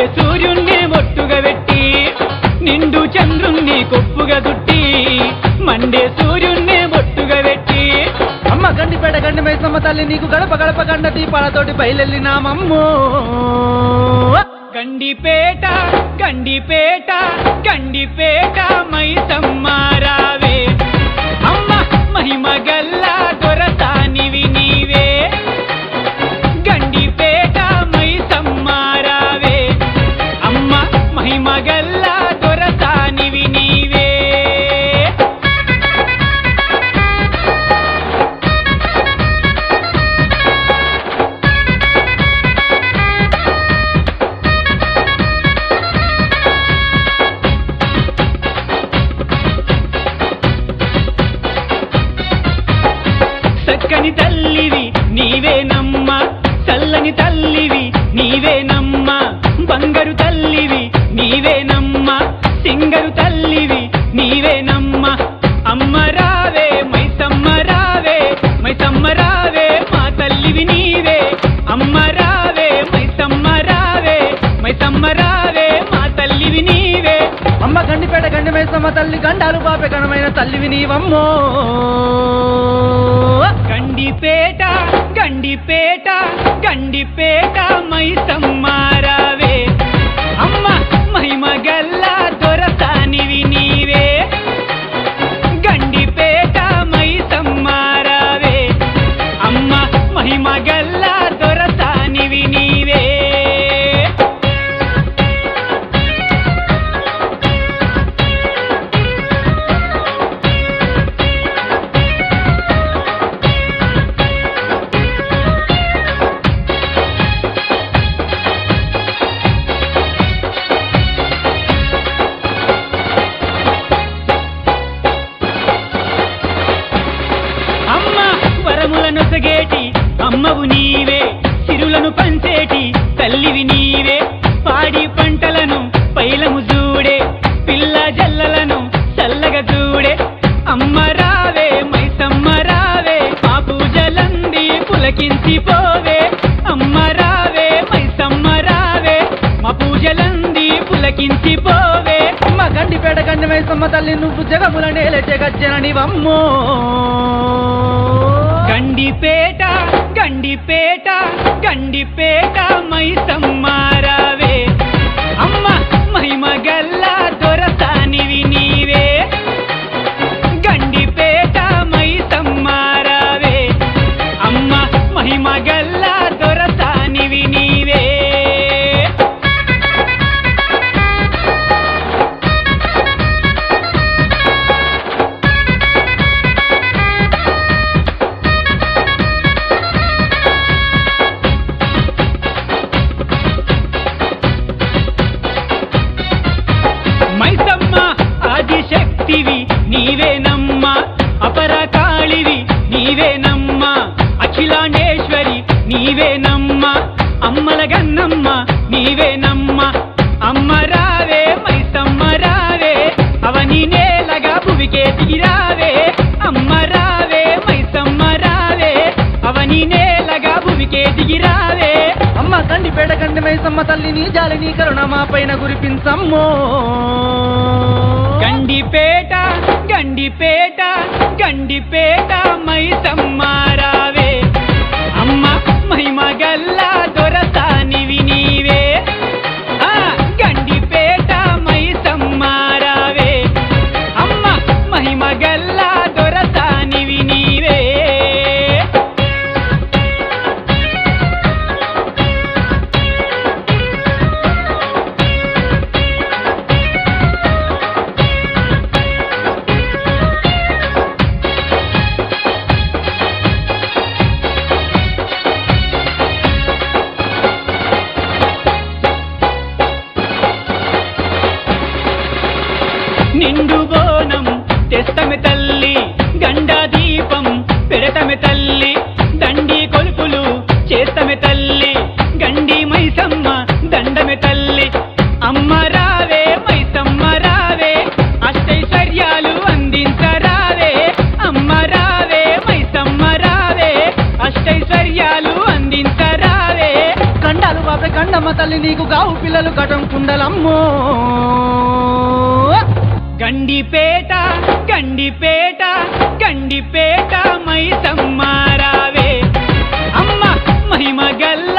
సూర్యుణ్ణి మొట్టుగా పెట్టి నిండు చంద్రుణ్ణి కొప్పుగా దుట్టి మండే సూర్యుణ్ణి మొట్టుగా పెట్టి అమ్మ గండిపేట గండి మైసమ్మ తల్లి నీకు గడప గడప గండ దీపాలతోటి బయలెళ్ళినామమ్మో గండిపేట గండిపేట గండిపేట మైసమ్మ రావే అమ్మ మహిమ గల్లా దొరసానివి నీవే గండిపేట మైసమ్మ రావే అమ్మ మహిమ గల్లా దొరసానివి నీవే చక్కని తల్లివి నీవేనమ్మ చల్లని తల్లివి నీవేనమ్మ బంగారు తల్లివి నీవేనమ్మ సింగరు తల్లివి నీవేనమ్మ అమ్మ రావే మైసమ్మ రావే మైసమ్మ రావే మా తల్లివి నీవే అమ్మ రావే మైసమ్మ రావే మైసమ్మ రావే మా తల్లివి నీవే అమ్మ గండిపేట గండి మైసమ్మ తల్లి గండాలు పాపే గణమైన తల్లివి నీవమ్మో గండిపేట గండిపేట గండిపేట మైసమ్మ రావే అమ్మ మహిమ గల్లా దొరసానివి నీవే గండిపేట మైసమ్మ రావే అమ్మ మహిమ గల్లా దొరసానివి నీవే అమ్మ వరములను సగేటి అమ్మవు నీవే సిరులను పంచేటి తల్లివి నీవే పాడి పంటలను పైలము చూడే పిల్ల జల్లలను చల్లగా చూడే అమ్మ రావే మైసమ్మ రావే మా పూజలంది పులకించి పోవే అమ్మ రావే మైసమ్మ రావే మా పూజలంది పులకించి పోవే అమ్మ గండిపేట గండి మైసమ్మ తల్లి నువ్వు జగముల నేలెట్టే గజ్జననివమ్మో గండిపేట గండిపేట గండిపేట మైసమ్మ రావే అమ్మ మహిమ గల్లా దొరసానివి నీవే గండిపేట మైసమ్మ రావే అమ్మ మహిమ గల్లా దొరసానివి నీవే మైసమ్మ ఆదిశక్తివి నీవేనమ్మ అపరకాళివి నీవేనమ్మ అఖిలాండేశ్వరి నీవేనమ్మ అమ్మల గన్నమ్మ నీవేనమ్మ అమ్మ రావే మైసమ్మ రావే అవని నేలగా భువికే దిగిరావే అమ్మ రావే మైసమ్మ రావే అవని నేలగా భువికే దిగిరావే అమ్మ గండిపేట గండి మైసమ్మ తల్లి నీ జాలి నీ కరుణ మా పైన కురిపించమ్మో గండిపేట గండిపేట గండిపేట మైసమ్మ రావే అమ్మ మహిమ గల్లా దొరసానివి నీవే ఆ గండిపేట మైసమ్మ రావే అమ్మ మహిమ గల్లా దొరసానివి నీవే నీకు గావు పిల్లలు కటం కుండలమ్మో గండిపేట గండిపేట గండిపేట మైసమ్మారావే అమ్మ మహిమ గల్ల